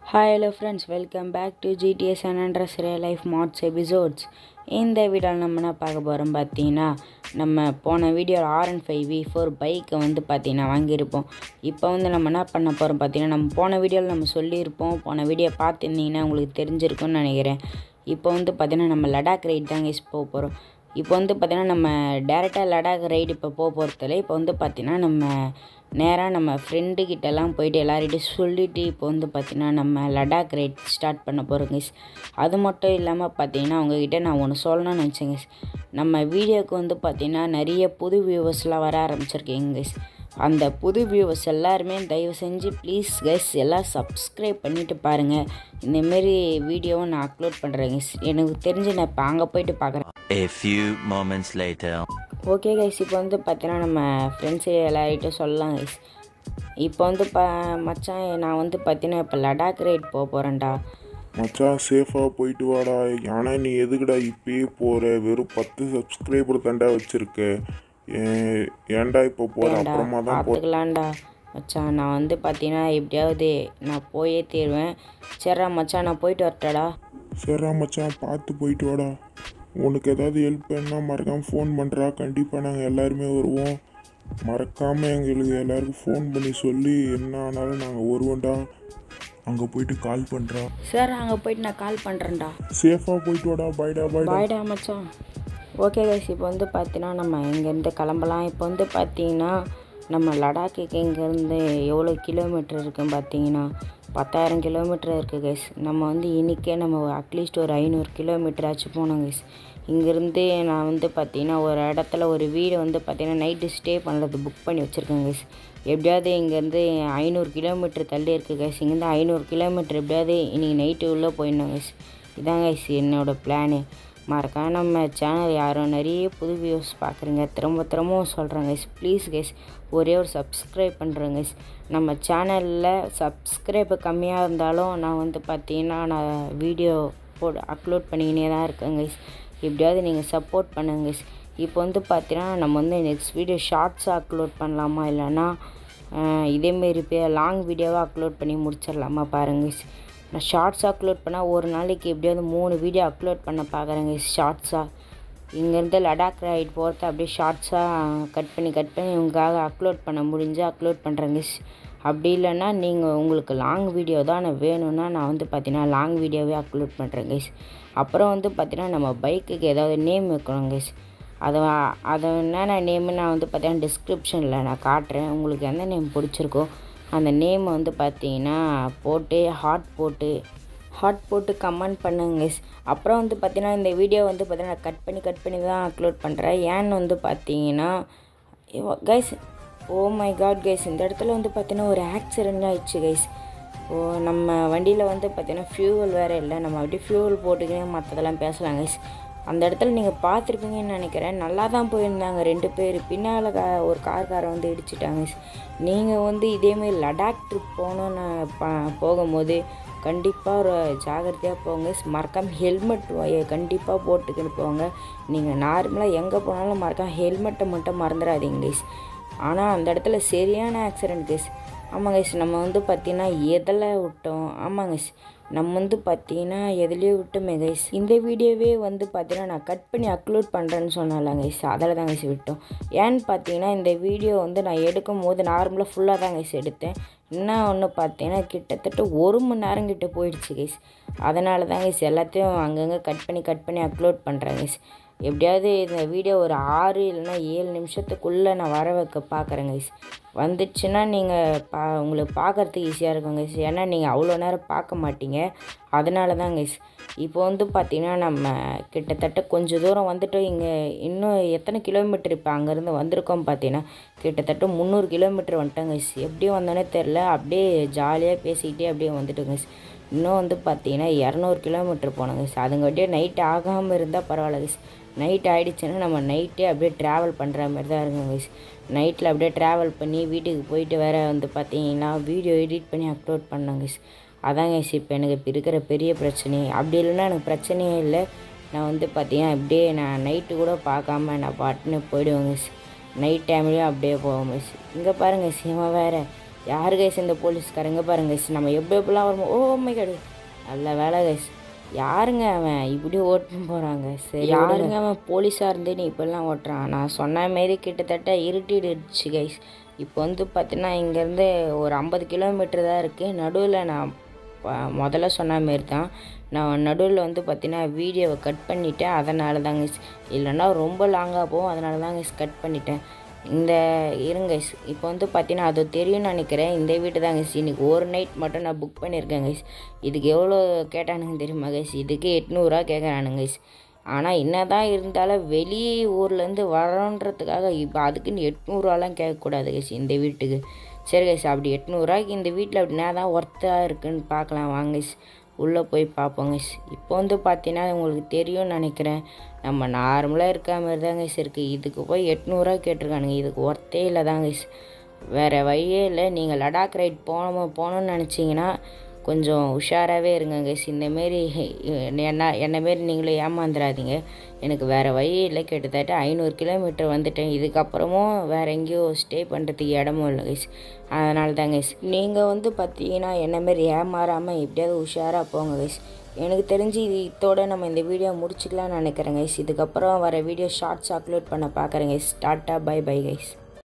Hi hello friends welcome back to GDS and Andrews real life mods episodes இந்த வீடியோவில் நம்ம என்ன பார்க்க போகிறோம் பார்த்தீங்கன்னா நம்ம போன video R and five V four பைக்கை வந்து பார்த்தீங்கன்னா வாங்கியிருப்போம் இப்போ வந்து நம்ம என்ன பண்ண போகிறோம் பார்த்தீங்கன்னா நம்ம போன வீடியோவில் நம்ம சொல்லியிருப்போம் போன வீடியோ பார்த்துருந்தீங்கன்னா உங்களுக்கு தெரிஞ்சிருக்கும்னு நினைக்கிறேன் இப்போ வந்து பார்த்தீங்கன்னா நம்ம லடாக் ரைட் தாங்க போக போகிறோம் இப்போ வந்து பார்த்தீங்கன்னா நம்ம டேரெக்டாக லடாக் ரைடு இப்போ போக போகிறதில்ல இப்போ வந்து பார்த்தீங்கன்னா நம்ம நேராக நம்ம ஃப்ரெண்டு கிட்டலாம் போயிட்டு எல்லார்கிட்டையும் சொல்லிவிட்டு இப்போ வந்து பார்த்தீங்கன்னா நம்ம லடாக் ரைட் ஸ்டார்ட் பண்ண போகிறோம் guys அது மட்டும் இல்லாமல் பார்த்தீங்கன்னா உங்ககிட்ட நான் ஒன்று சொல்லணும்னு நினச்சேங்க guys. நம்ம வீடியோவுக்கு வந்து பார்த்தீங்கன்னா நிறைய புது வியூவர்ஸ்லாம் வர ஆரம்பிச்சிருக்கீங்க guys அந்த புது வியூவர்ஸ் எல்லாருமே தயவு செஞ்சு ப்ளீஸ் கைஸ் எல்லாம் சப்ஸ்கிரைப் பண்ணிவிட்டு பாருங்கள் இந்தமாரி வீடியோவை நான் அப்லோட் பண்ணுறேன் guys எனக்கு தெரிஞ்சு நான் இப்போ அங்கே போயிட்டு பார்க்குறேன் A few moments later. Okay guys இப்போ வந்து பார்த்தீங்கன்னா நம்ம ஃப்ரெண்ட்ஸு எல்லார்கிட்டையும் சொல்லலாம் கைஸ் இப்போ வந்து ப மச்சான் நான் வந்து பார்த்தீங்கன்னா இப்போ லடாக் ரைட் போக போகிறேன்டா மச்சான் சேஃபாக போயிட்டு வாடா ஏன்னா நீ எதுக்குடா இப்பயே போகிற வெறும் பத்து சப்ஸ்கிரைபர் தாண்டா வச்சுருக்க ஏ- ஏன்டா இப்போ போகிற ஏன்டா அப்புறமா தான் போ பார்த்துக்கலாம்டா மச்சான் நான் வந்து பார்த்தீங்கன்னா எப்படியாவது நான் போயே தீருவேன் சரிடா மச்சான் நான் போயிட்டு வரட்டடா சரிடா மச்சான் பார்த்து போயிட்டு வாடா உனக்கு ஏதாவது ஹெல்ப் வேணுன்னா மறக்காமல் ஃபோன் பண்ணுறா கண்டிப்பாக நாங்கள் எல்லாருமே வருவோம் மறக்காமல் எங்களுக்கு எல்லாருக்கும் ஃபோன் பண்ணி சொல்லி என்ன ஆனாலும் நாங்கள் வருவோம்டா அங்கே போயிட்டு கால் பண்ணுறா சார் அங்கே போயிட்டு நான் கால் பண்ணுறேன்டா சேஃபாக போயிட்டு வாடா பாய்டா பாய்டா பாய்டா மச்சான் ஓகே கைஸ் இப்போ வந்து பார்த்தீங்கன்னா நம்ம இங்கேருந்து கிளம்பலாம் இப்போ வந்து பார்த்தீங்கன்னா நம்ம லடாக்குக்கு இங்கேருந்து எவ்வளோ கிலோமீட்டர் இருக்குன்னு பார்த்தீங்கன்னா பத்தாயிரம் கிலோமீட்டர் இருக்குது கைஸ் நம்ம வந்து இன்றைக்கே நம்ம அட்லீஸ்ட் ஒரு ஐநூறு கிலோமீட்டர் ஆச்சு போனோம் கைஸ் இங்கேருந்து நான் வந்து பார்த்தீங்கன்னா ஒரு இடத்துல ஒரு வீடு வந்து பார்த்தீங்கன்னா நைட்டு ஸ்டே பண்ணுறது புக் பண்ணி வச்சுருக்கேன் கைஸ் எப்படியாவது இங்கேருந்து ஐநூறு கிலோமீட்டர் தள்ளி இருக்குது கைஸ் இங்கேருந்து ஐநூறு கிலோமீட்டர் எப்படியாவது இன்றைக்கி நைட்டு உள்ளே போயிடணும் கைஸ் இதான் கைஸ் என்னோடய பிளானு மறக்காம நம்ம சேனல் யாரும் நிறைய புது வியூஸ் பார்க்குறீங்க திரும்ப திரும்பவும் சொல்கிறேன் கைஸ் ப்ளீஸ் கைஸ் ஒரே ஒரு சப்ஸ்கிரைப் பண்ணுறேன் கைஸ் நம்ம சேனலில் சப்ஸ்கிரைப் கம்மியாக இருந்தாலும் நான் வந்து பார்த்தீங்கன்னா நான் வீடியோ போட்டு அப்லோட் பண்ணிக்கினே தான் இருக்கேன் கைஸ் எப்படியாவது நீங்கள் சப்போர்ட் பண்ணுங்க கைஸ் இப்போ வந்து பார்த்தீங்கன்னா நம்ம வந்து நெக்ஸ்ட் வீடியோ ஷார்ட்ஸாக அப்லோட் பண்ணலாமா இல்லைன்னா ஆஹ், இதேமாரி பே லாங் வீடியோவாக அப்லோட் பண்ணி முடிச்சிடலாமா பாருங்க guys. நான் ஷார்ட்ஸ் அப்லோட் பண்ணால் ஒரு நாளைக்கு எப்படியாவது மூணு வீடியோ அப்லோட் பண்ண பார்க்குறேங்க ஷார்ட்ஸாக இங்கேருந்து லடாக் ரைட் போகிறத அப்படியே ஷார்ட்ஸாக கட் பண்ணி கட் பண்ணி உங்களுக்காக அப்லோட் பண்ண முடிஞ்சு அப்லோட் பண்ணுறேங்க அப்படி இல்லைன்னா நீங்கள் உங்களுக்கு லாங் வீடியோ தான் நான் வேணும்னா நான் வந்து பார்த்தீங்கன்னா லாங் வீடியோவே அப்லோட் பண்ணுறேன் கைஸ் அப்புறம் வந்து பார்த்தீங்கன்னா நம்ம பைக்குக்கு ஏதாவது நேம் வைக்கணும் கைஸ் அதை அதை என்னென்ன நேமு நான் வந்து பார்த்தீங்கன்னா டிஸ்கிரிப்ஷனில் நான் காட்டுறேன் உங்களுக்கு எந்த நேம் பிடிச்சிருக்கோ அந்த நேம் வந்து பார்த்தீங்கன்னா போட்டு ஹாட் போட்டு ஹாட் போட்டு கமெண்ட் பண்ணுங்க guys. அப்புறம் வந்து பார்த்தீங்கன்னா இந்த வீடியோ வந்து பார்த்தீங்கன்னா கட் பண்ணி கட் பண்ணி தான் அப்லோட் பண்ணுறேன் ஏன்னு வந்து பார்த்தீங்கன்னா guys oh my god guys இந்த இடத்துல வந்து பார்த்தீங்கன்னா ஒரு ஆக்சிடென்ட் ஆயிடுச்சு கைஸ் ஓ நம்ம வண்டியில் வந்து பார்த்தீங்கன்னா ஃபியூவல் வேறு இல்லை நம்ம அப்படியே ஃபியூவல் போட்டுக்கினே மற்றதெல்லாம் பேசலாம் கைஸ் அந்த இடத்துல நீங்கள் பார்த்துருப்பீங்கன்னு நினைக்கிறேன் நல்லா தான் போயிருந்தாங்க ரெண்டு பேர் பின்னால் கா ஒரு கார்காரை வந்து இடிச்சிட்டாங்க நீங்கள் வந்து இதேமாரி லடாக் ட்ரிப் போகணுன்னு ப போகும்போது கண்டிப்பாக ஒரு ஜாகிரதையாக போங்க மறக்காம ஹெல்மெட் கண்டிப்பாக போட்டுக்கிட்டு போங்க நீங்கள் நார்மலாக எங்கே போனாலும் மறக்காம ஹெல்மெட்டை மட்டும் மறந்துடாதீங்க கைஸ் ஆனால் அந்த இடத்துல சரியான ஆக்சிடென்ட் கேஸ் ஆமாம் கைஸ் நம்ம வந்து பார்த்தீங்கன்னா எதில் விட்டோம் ஆமாம் கைஸ் நம்ம வந்து பார்த்தீங்கன்னா எதுலேயோ விட்டோமே கைஸ் இந்த வீடியோவே வந்து பார்த்தீங்கன்னா நான் கட் பண்ணி அப்லோட் பண்ணுறேன்னு சொன்னால கைஸ் அதில் தான் கைஸ் விட்டோம் ஏன்னு பார்த்தீங்கன்னா இந்த வீடியோ வந்து நான் எடுக்கும் போது நார்மலாக ஃபுல்லாக தான் கைஸ் எடுத்தேன் என்ன ஒன்று பார்த்தீங்கன்னா கிட்டத்தட்ட ஒரு மணி நேரம் கிட்ட போயிடுச்சு கைஸ் அதனால தான் கைஸ் எல்லாத்தையும் அங்கங்கே கட் பண்ணி கட் பண்ணி அப்லோட் பண்ணுறேன் கைஸ் எப்படியாவது இந்த வீடியோ ஒரு ஆறு இல்லைன்னா ஏழு நிமிஷத்துக்குள்ளே நான் வர வைக்க பார்க்குறேன் கைஸ் வந்துச்சுன்னா நீங்கள் பா உங்களுக்கு பார்க்குறதுக்கு ஈஸியாக இருக்கும் கைஸ் ஏன்னா நீங்கள் அவ்வளோ நேரம் பார்க்க மாட்டீங்க அதனால தான் கைஸ் இப்போ வந்து பார்த்தீங்கன்னா நம்ம கிட்டத்தட்ட கொஞ்சம் தூரம் வந்துட்டு இங்கே இன்னும் எத்தனை கிலோமீட்டர் இப்போ அங்கேருந்து வந்திருக்கோம் பார்த்தீங்கன்னா கிட்டத்தட்ட முந்நூறு கிலோமீட்டர் வந்துட்டோம் கைஸ் எப்படி வந்தோன்னே தெரில அப்படியே ஜாலியாக பேசிக்கிட்டே அப்படியே வந்துட்டோம் கைஸ் இன்னும் வந்து பார்த்தீங்கன்னா இரநூறு கிலோமீட்டர் போனோம் கைஸ் அதுங்காட்டியே நைட் ஆகாமல் இருந்தால் பரவாயில்ல கைஸ் நைட் ஆகிடுச்சுன்னா நம்ம நைட்டே அப்படியே ட்ராவல் பண்ணுற மாதிரி தான் இருக்கும் கைஸ் நைட்டில் அப்படியே ட்ராவல் பண்ணி வீட்டுக்கு போயிட்டு வேற வந்து பார்த்தீங்கன்னா வீடியோ எடிட் பண்ணி அப்லோட் பண்ணோம் கைஸ் அதான் கைஸ் இப்போ எனக்கு இப்போ இருக்கிற பெரிய பிரச்சனை அப்படி இல்லைன்னா எனக்கு பிரச்சனையே இல்லை நான் வந்து பார்த்தீங்கன்னா அப்படியே நான் நைட்டு கூட பார்க்காம நான் பாட்டுன்னு போயிடுவேன் கைஸ் நைட் டைம்லேயும் அப்படியே போவோம் கைஸ் இங்கே பாருங்கள் சிவன் வேறு யார் கைஸ் இந்த போலீஸ்காரங்க பாருங்க கைஸ் நம்ம எப்படி எப்படிலாம் வருமோ ஓ மை காடு நல்ல வேலை கைஸ் யாருங்க அவன் இப்படி ஓட்டுன்னு போகிறாங்க சரி யாருங்க அவன் போலீஸாக இருந்து நீ இப்படிலாம் ஓட்டுறான் நான் சொன்ன மாரி கிட்டத்தட்ட இருட்டிடுச்சு கைஸ் இப்போ வந்து பார்த்தீங்கன்னா இங்கேருந்து ஒரு ஐம்பது கிலோமீட்டர் தான் இருக்குது நடுவில் நான் ப- முதல்ல சொன்ன மாரி தான் நான் நடுவில் வந்து பார்த்தீங்கன்னா வீடியோவை கட் பண்ணிட்டேன் அதனால தாங்க இல்லைன்னா ரொம்ப லாங்காக போகும் அதனால தாங்க கட் பண்ணிட்டேன் இந்த இருங்க guys. இப்போ வந்து பார்த்தீங்கன்னா அது தெரியும்னு நினைக்கிறேன் இந்த வீட்டு தாங்க இன்னைக்கு ஒரு நைட் மட்டும் நான் புக் பண்ணியிருக்கேன் கைஸ் இதுக்கு எவ்வளோ கேட்டானுங்க தெரியுமா கைஸ் இதுக்கு எட்நூறுரூவா கேட்குறானுங்க கைஸ் ஆனால் என்ன தான் இருந்தாலும் வெளி ஊர்லேருந்து வரோன்றதுக்காக இப்போ அதுக்குன்னு எட்நூறுவாலாம் கேட்கக்கூடாது கைஸ் இந்த வீட்டுக்கு சரி கைஸ் அப்படி எட்நூறுரூவாய்க்கு இந்த வீட்டில் அப்படின்னா தான் ஒர்த்தாக இருக்குன்னு பார்க்கலாம் வாங்க கைஸ் உள்ளே போய் பார்ப்போம் கைஸ் இப்போ வந்து பார்த்தீங்கன்னா உங்களுக்கு தெரியும்னு நினைக்கிறேன் நம்ம நார்மலாக இருக்க மாதிரி தான் கைஸ் இருக்குது இதுக்கு போய் எட்நூறுரூவா கேட்டிருக்கானுங்க இதுக்கு ஒர்த்தே இல்லை தான் கைஸ் வேறு வழியே இல்லை நீங்கள் லடாக் ரைட் போகணும் போகணுன்னு நினச்சிங்கன்னா கொஞ்சம் உஷாராகவே இருங்க கைஸ் இந்தமாரி என்ன என்னமாரி நீங்களும் ஏமாந்துடாதீங்க எனக்கு வேறு வழி இல்லை கிட்டத்தட்ட ஐநூறு கிலோமீட்டர் வந்துட்டேன் இதுக்கப்புறமும் வேறு எங்கேயோ ஸ்டே பண்ணுறதுக்கு இடமும் இல்லை கைஸ் அதனால தான் கைஸ் நீங்கள் வந்து பார்த்தீங்கன்னா என்னமாரி ஏமாறாமல் எப்படியாவது உஷாராக போங்க கைஸ் எனக்கு தெரிஞ்சு இது இதோட நம்ம இந்த வீடியோ முடிச்சுக்கலாம்னு நினைக்கிறேன் கைஸ் இதுக்கப்புறம் வர வீடியோ ஷார்ட்ஸ் அப்லோட் பண்ண பார்க்குறேன் guys tata bye bye guys